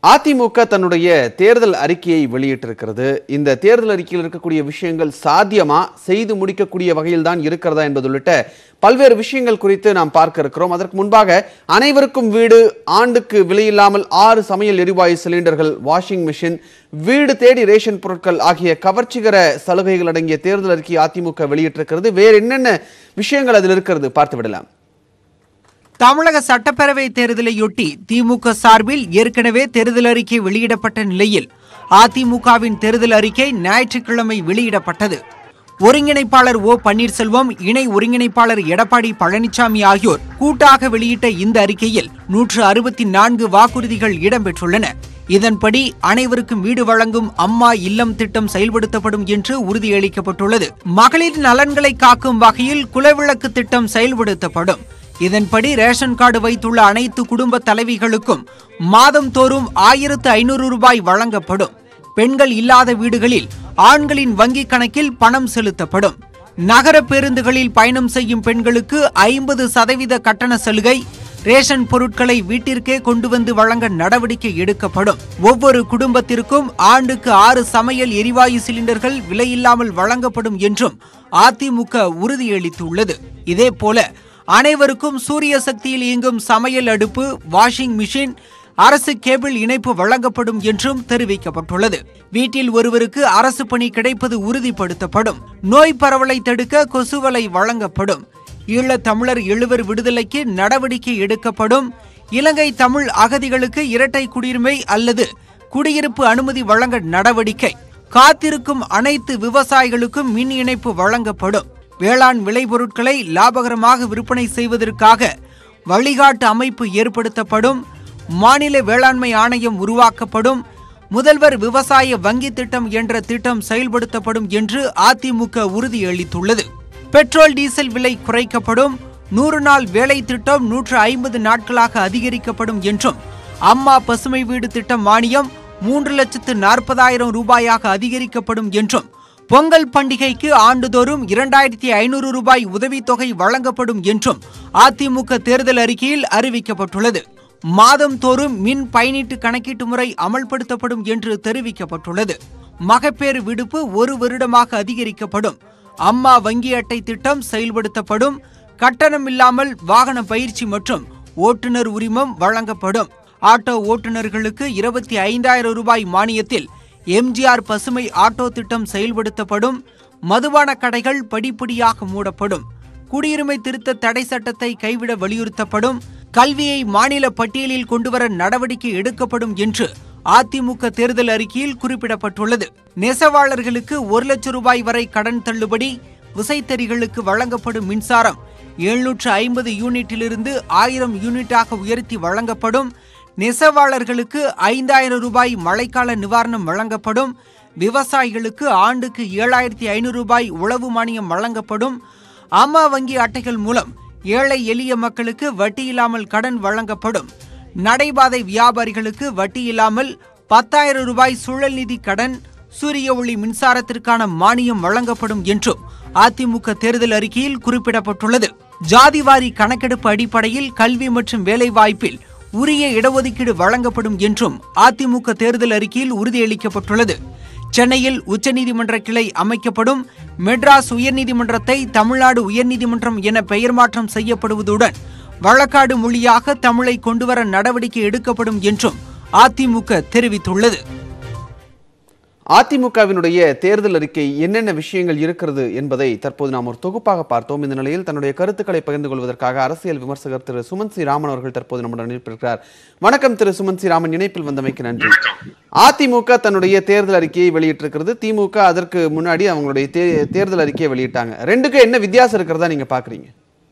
அதிமுக தன்னுடைய தேர்தல் அறிக்கையை வெளியிட்டிருக்கிறது இந்த தேர்தல் அறிக்கையில் இருக்கக்கூடிய விஷயங்கள் சாத்தியமா செய்து முடிக்கக்கூடிய வகையில் தான் இருக்கிறதா என்பது உள்ளிட்ட பல்வேறு விஷயங்கள் குறித்து நாம் பார்க்க இருக்கிறோம் அதற்கு முன்பாக அனைவருக்கும் வீடு ஆண்டுக்கு விலையில்லாமல் ஆறு சமையல் எரிவாயு சிலிண்டர்கள் வாஷிங் மிஷின் வீடு தேடி ரேஷன் பொருட்கள் ஆகிய கவர்ச்சிகர சலுகைகள் அடங்கிய தேர்தல் அறிக்கை அதிமுக வெளியிட்டிருக்கிறது வேறு என்னென்ன விஷயங்கள் அதில் இருக்கிறது பார்த்து விடலாம் தமிழக சட்டப்பேரவை தேர்தலையொட்டி திமுக சார்பில் ஏற்கனவே தேர்தல் அறிக்கை வெளியிடப்பட்ட நிலையில் அதிமுகவின் தேர்தல் அறிக்கை ஞாயிற்றுக்கிழமை வெளியிடப்பட்டது ஒருங்கிணைப்பாளர் ஓ பன்னீர்செல்வம் இணை ஒருங்கிணைப்பாளர் எடப்பாடி பழனிசாமி ஆகியோர் கூட்டாக வெளியிட்ட இந்த அறிக்கையில் நூற்று அறுபத்தி நான்கு வாக்குறுதிகள் இடம்பெற்றுள்ளன இதன்படி அனைவருக்கும் வீடு வழங்கும் அம்மா இல்லம் திட்டம் செயல்படுத்தப்படும் என்று உறுதியளிக்கப்பட்டுள்ளது மகளிர் நலன்களை காக்கும் வகையில் குலவிளக்கு திட்டம் செயல்படுத்தப்படும் இதன்படி ரேஷன் கார்டு வைத்துள்ள அனைத்து குடும்ப தலைவிகளுக்கும் மாதம் தோறும் ஆயிரத்து ஐநூறு ரூபாய் வழங்கப்படும் பெண்கள் இல்லாத வீடுகளில் ஆண்களின் வங்கிக் கணக்கில் பணம் செலுத்தப்படும் நகர பேருந்துகளில் பயணம் செய்யும் பெண்களுக்கு ஐம்பது சதவீத கட்டண சலுகை ரேஷன் பொருட்களை வீட்டிற்கே கொண்டு வந்து வழங்க நடவடிக்கை எடுக்கப்படும் ஒவ்வொரு குடும்பத்திற்கும் ஆண்டுக்கு ஆறு சமையல் எரிவாயு சிலிண்டர்கள் விலையில்லாமல் வழங்கப்படும் என்றும் அதிமுக உறுதியளித்துள்ளது இதேபோல அனைவருக்கும் சூரிய சக்தியில் இயங்கும் சமையல் அடுப்பு வாஷிங் மிஷின் அரசு கேபிள் இணைப்பு வழங்கப்படும் என்றும் தெரிவிக்கப்பட்டுள்ளது வீட்டில் ஒருவருக்கு அரசு பணி கிடைப்பது உறுதிப்படுத்தப்படும் நோய் பரவலை தடுக்க கொசுவலை வழங்கப்படும் ஈழத் தமிழர் எழுவர் விடுதலைக்கு நடவடிக்கை எடுக்கப்படும் இலங்கை தமிழ் அகதிகளுக்கு இரட்டை குடியுரிமை அல்லது குடியிருப்பு அனுமதி வழங்க நடவடிக்கை காத்திருக்கும் அனைத்து விவசாயிகளுக்கும் மின் இணைப்பு வழங்கப்படும் வேளாண் விளைபொருட்களை லாபகரமாக விற்பனை செய்வதற்காக வழிகாட்டு அமைப்பு ஏற்படுத்தப்படும் மாநில வேளாண்மை ஆணையம் உருவாக்கப்படும் முதல்வர் விவசாய வங்கி திட்டம் என்ற திட்டம் செயல்படுத்தப்படும் என்று அதிமுக உறுதியளித்துள்ளது பெட்ரோல் டீசல் விலை குறைக்கப்படும் நூறு நாள் வேலை திட்டம் நூற்று ஐம்பது நாட்களாக அதிகரிக்கப்படும் என்றும் அம்மா பசுமை வீடு திட்டம் மானியம் மூன்று லட்சத்து நாற்பதாயிரம் ரூபாயாக அதிகரிக்கப்படும் என்றும் பொங்கல் பண்டிகைக்கு ஆண்டுதோறும் இரண்டாயிரத்தி ஐநூறு ரூபாய் உதவித்தொகை வழங்கப்படும் என்றும் அதிமுக தேர்தல் அறிக்கையில் அறிவிக்கப்பட்டுள்ளது மாதம் தோறும் மின் பயனீட்டு கணக்கீட்டு முறை அமல்படுத்தப்படும் என்று தெரிவிக்கப்பட்டுள்ளது மகப்பேறு விடுப்பு ஒரு வருடமாக அதிகரிக்கப்படும் அம்மா வங்கி அட்டை திட்டம் செயல்படுத்தப்படும் கட்டணம் இல்லாமல் வாகன பயிற்சி மற்றும் ஓட்டுநர் உரிமம் வழங்கப்படும் ஆட்டோ ஓட்டுநர்களுக்கு இருபத்தி ஐந்தாயிரம் ரூபாய் மானியத்தில் எம்ஜிஆர் பசுமை ஆட்டோ திட்டம் செயல்படுத்தப்படும் மதுபான கடைகள் படிப்படியாக மூடப்படும் குடியுரிமை திருத்த தடை சட்டத்தை கைவிட வலியுறுத்தப்படும் கல்வியை மாநில பட்டியலில் கொண்டுவர நடவடிக்கை எடுக்கப்படும் என்று அதிமுக தேர்தல் அறிக்கையில் குறிப்பிடப்பட்டுள்ளது நெசவாளர்களுக்கு ஒரு லட்சம் ரூபாய் வரை கடன் தள்ளுபடி விசைத்தறிகளுக்கு வழங்கப்படும் மின்சாரம் எழுநூற்று ஐம்பது யூனிட்டிலிருந்து ஆயிரம் யூனிட்டாக உயர்த்தி வழங்கப்படும் நெசவாளர்களுக்கு ஐந்தாயிரம் ரூபாய் மழைக்கால நிவாரணம் வழங்கப்படும் விவசாயிகளுக்கு ஆண்டுக்கு ஏழாயிரத்தி ஐநூறு ரூபாய் உழவு மானியம் வழங்கப்படும் அம்மா வங்கி அட்டைகள் மூலம் ஏழை எளிய மக்களுக்கு வட்டி இல்லாமல் கடன் வழங்கப்படும் நடைபாதை வியாபாரிகளுக்கு வட்டி இல்லாமல் பத்தாயிரம் ரூபாய் சூழல் நிதி கடன் சூரிய ஒளி மின்சாரத்திற்கான மானியம் வழங்கப்படும் என்றும் அதிமுக தேர்தல் அறிக்கையில் குறிப்பிடப்பட்டுள்ளது ஜாதிவாரி கணக்கெடுப்பு அடிப்படையில் கல்வி மற்றும் வேலைவாய்ப்பில் உரிய இடஒதுக்கீடு வழங்கப்படும் என்றும் அதிமுக தேர்தல் அறிக்கையில் உறுதியளிக்கப்பட்டுள்ளது சென்னையில் உச்சநீதிமன்ற கிளை அமைக்கப்படும் மெட்ராஸ் உயர்நீதிமன்றத்தை தமிழ்நாடு உயர்நீதிமன்றம் என பெயர் மாற்றம் செய்யப்படுவதுடன் வழக்காடு மொழியாக தமிழை கொண்டுவர நடவடிக்கை எடுக்கப்படும் என்றும் அதிமுக தெரிவித்துள்ளது அதிமுகவினுடைய தேர்தல் அறிக்கை என்னென்ன விஷயங்கள் இருக்கிறது என்பதை தற்போது நாம் ஒரு தொகுப்பாக பார்த்தோம் இந்த நிலையில் தன்னுடைய கருத்துக்களை பகிர்ந்து கொள்வதற்காக அரசியல் விமர்சகர் திரு சுமன் சி ராமன் அவர்கள் தற்போது நம்முடன் இணைப்பிருக்கிறார் வணக்கம் திரு சுமன் சி ராமன் இணைப்பில் வந்தமைக்கு நன்றி அதிமுக தன்னுடைய தேர்தல் அறிக்கையை வெளியிட்டிருக்கிறது திமுக அதற்கு முன்னாடி அவங்களுடைய தே- தேர்தல் அறிக்கையை வெளியிட்டாங்க ரெண்டுக்கும் என்ன வித்தியாசம் இருக்கிறதா நீங்க பாக்குறீங்க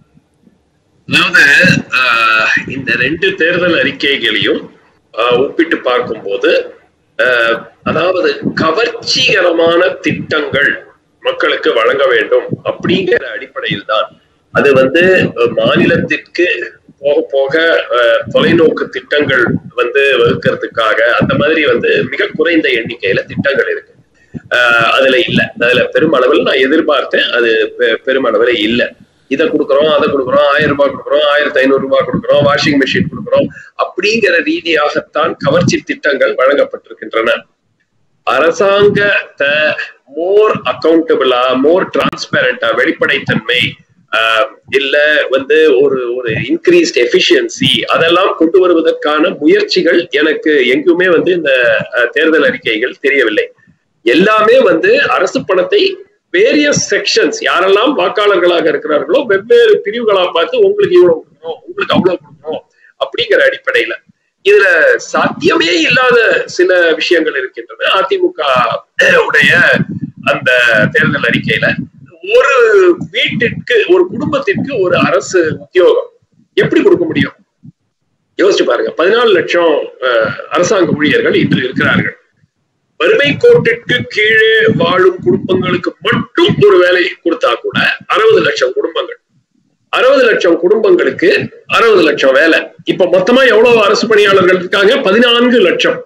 அதாவது ஆஹ், இந்த ரெண்டு தேர்தல் அறிக்கைகளையும் ஆஹ், ஒப்பிட்டு பார்க்கும்போது ஆஹ், அதாவது கவர்ச்சிகரமான திட்டங்கள் மக்களுக்கு வழங்க வேண்டும் அப்படிங்கிற அடிப்படையில் தான் அது வந்து அஹ், மாநிலத்திற்கு போக போக ஆஹ், தொலைநோக்கு திட்டங்கள் வந்து வகுக்கிறதுக்காக அந்த மாதிரி வந்து மிக குறைந்த எண்ணிக்கையில திட்டங்கள் இருக்கு ஆஹ், அதுல இல்ல அதுல பெருமளவில் நான் எதிர்பார்த்தேன் அது பெ- பெருமளவில் இல்ல இதை கொடுக்குறோம் அதை கொடுக்குறோம் ஆயிரம் ரூபாய் கொடுக்குறோம் ஆயிரத்தி ஐநூறு ரூபாய் கொடுக்குறோம் வாஷிங் மெஷின் கொடுக்குறோம் அப்படிங்கிற ரீதியாகத்தான் கவர்ச்சி திட்டங்கள் வழங்கப்பட்டிருக்கின்றன அரசாங்கத்தை மோர் அக்கௌண்டபிளா மோர் டிரான்ஸ்பேரண்டா வெளிப்படைத்தன்மை ஆஹ் இல்ல வந்து ஒரு ஒரு இன்க்ரீஸ்ட் எஃபிஷியன்சி அதெல்லாம் கொண்டு வருவதற்கான முயற்சிகள் எனக்கு எங்குமே வந்து இந்த அஹ், தேர்தல் அறிக்கைகள் தெரியவில்லை எல்லாமே வந்து அரசு பணத்தை வேரியஸ் செக்ஷன்ஸ் யாரெல்லாம் வாக்காளர்களாக இருக்கிறார்களோ வெவ்வேறு பிரிவுகளா பார்த்து உங்களுக்கு இவ்வளவு கொடுக்கணும் உங்களுக்கு அவ்வளவு கொடுக்கணும் அப்படிங்கிற அடிப்படையில இதுல சாத்தியமே இல்லாத சில விஷயங்கள் இருக்கின்றன அதிமுக உடைய அந்த தேர்தல் அறிக்கையில ஒரு வீட்டிற்கு ஒரு குடும்பத்திற்கு ஒரு அரசு உத்தியோகம் எப்படி கொடுக்க முடியும் யோசிச்சு பாருங்க பதினாலு லட்சம் அஹ், அரசாங்க ஊழியர்கள் இன்று இருக்கிறார்கள் வறுமை கோட்டிற்கு கீழே வாழும் குடும்பங்களுக்கு மட்டும் ஒரு வேலை கொடுத்தா கூட அறுபது லட்சம் குடும்பங்கள் அறுபது லட்சம் குடும்பங்களுக்கு அறுபது லட்சம் வேலை இப்ப மொத்தமா எவ்வளவு அரசு பணியாளர்கள் இருக்காங்க பதினான்கு லட்சம்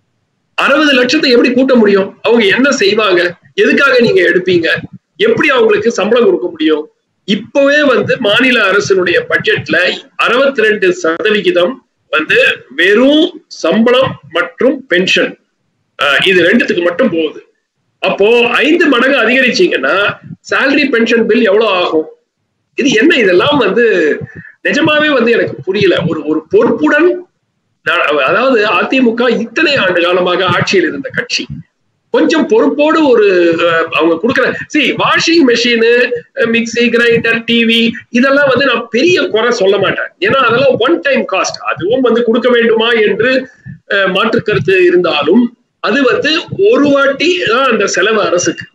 அறுபது லட்சத்தை எப்படி கூட்ட முடியும் அவங்க என்ன செய்வாங்க எதுக்காக நீங்க எடுப்பீங்க எப்படி அவங்களுக்கு சம்பளம் கொடுக்க முடியும் இப்பவே வந்து மாநில அரசினுடைய பட்ஜெட்ல அறுபத்தி ரெண்டு சதவிகிதம் வந்து வெறும் சம்பளம் மற்றும் பென்ஷன் இது ரெண்டுத்துக்கு மட்டும் போகுது அப்போ ஐந்து மடங்கு அதிகரிச்சீங்கன்னா salary பென்ஷன் பில் எவ்வளவு ஆகும் இது என்ன இதெல்லாம் வந்து நிஜமாவே வந்து எனக்கு புரியல ஒரு ஒரு பொறுப்புடன் நான் அதாவது அதிமுக இத்தனை ஆண்டு காலமாக ஆட்சியில் இருந்த கட்சி கொஞ்சம் பொறுப்போடு ஒரு அஹ், அவங்க கொடுக்குற சி washing machine mixie grinder TV இதெல்லாம் வந்து நான் பெரிய குறை சொல்ல மாட்டேன் ஏன்னா அதெல்லாம் ஒன் டைம் காஸ்ட் அதுவும் வந்து கொடுக்க வேண்டுமா என்று அஹ், மாற்று கருத்து இருந்தாலும் அது வந்து ஒரு வாட்டி தான் அந்த செலவு அரசுக்கு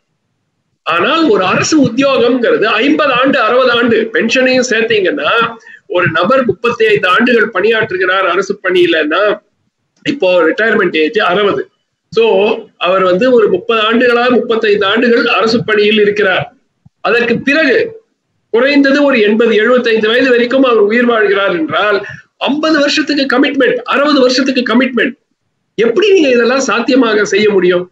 ஆனால் ஒரு அரசு உத்தியோகம்ங்கிறது ஐம்பது ஆண்டு அறுபது ஆண்டு பென்ஷனையும் சேர்த்தீங்கன்னா ஒரு நபர் முப்பத்தி ஐந்து ஆண்டுகள் பணியாற்றுகிறார் அரசு பணியிலன்னா இப்போ ரிட்டையர்மெண்ட் ஏஜ் அறுபது சோ அவர் வந்து ஒரு முப்பது ஆண்டுகளா முப்பத்தைந்து ஆண்டுகள் அரசு பணியில் இருக்கிறார் அதற்கு பிறகு குறைந்தது ஒரு எண்பது எழுபத்தைந்து வயது வரைக்கும் அவர் உயிர் வாழ்கிறார் என்றால் ஐம்பது வருஷத்துக்கு கமிட்மெண்ட் அறுபது வருஷத்துக்கு கமிட்மெண்ட் எப்படி நீங்க இதெல்லாம் சாத்தியமாக செய்ய முடியும்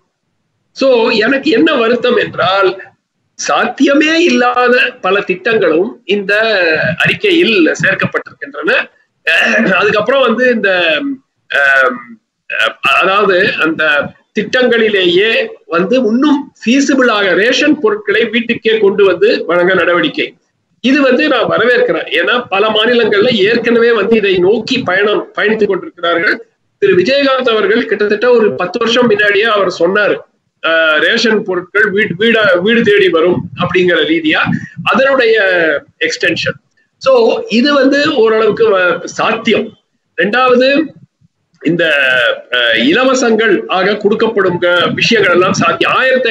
சோ எனக்கு என்ன வருத்தம் என்றால் சாத்தியமே இல்லாத பல திட்டங்களும் இந்த அறிக்கையில் சேர்க்கப்பட்டிருக்கின்றன அஹ் அதுக்கப்புறம் வந்து இந்த ஆம், அஹ், அதாவது அந்த திட்டங்களிலேயே வந்து இன்னும் ஃபீசிபிளாக ரேஷன் பொருட்களை வீட்டுக்கே கொண்டு வந்து வழங்க நடவடிக்கை இது வந்து நான் வரவேற்கிறேன் ஏன்னா பல மாநிலங்கள்ல ஏற்கனவே வந்து இதை நோக்கி பயணம் பயணித்துக் கொண்டிருக்கிறார்கள் திரு விஜயகாந்த் அவர்கள் கிட்டத்தட்ட ஒரு பத்து வருஷம் முன்னாடியே அவர் சொன்னார் ஆஹ் ரேஷன் பொருட்கள் வீடு வீட வீடு தேடி வரும் அப்படிங்கிற ரீதியா அதனுடைய எக்ஸ்டென்ஷன் சோ இது வந்து ஓரளவுக்கு வ- சாத்தியம் ரெண்டாவது இந்த அஹ், இலவசங்கள் ஆக கொடுக்கப்படும் க- விஷயங்கள் எல்லாம் சாத்தியம் ஆயிரத்தி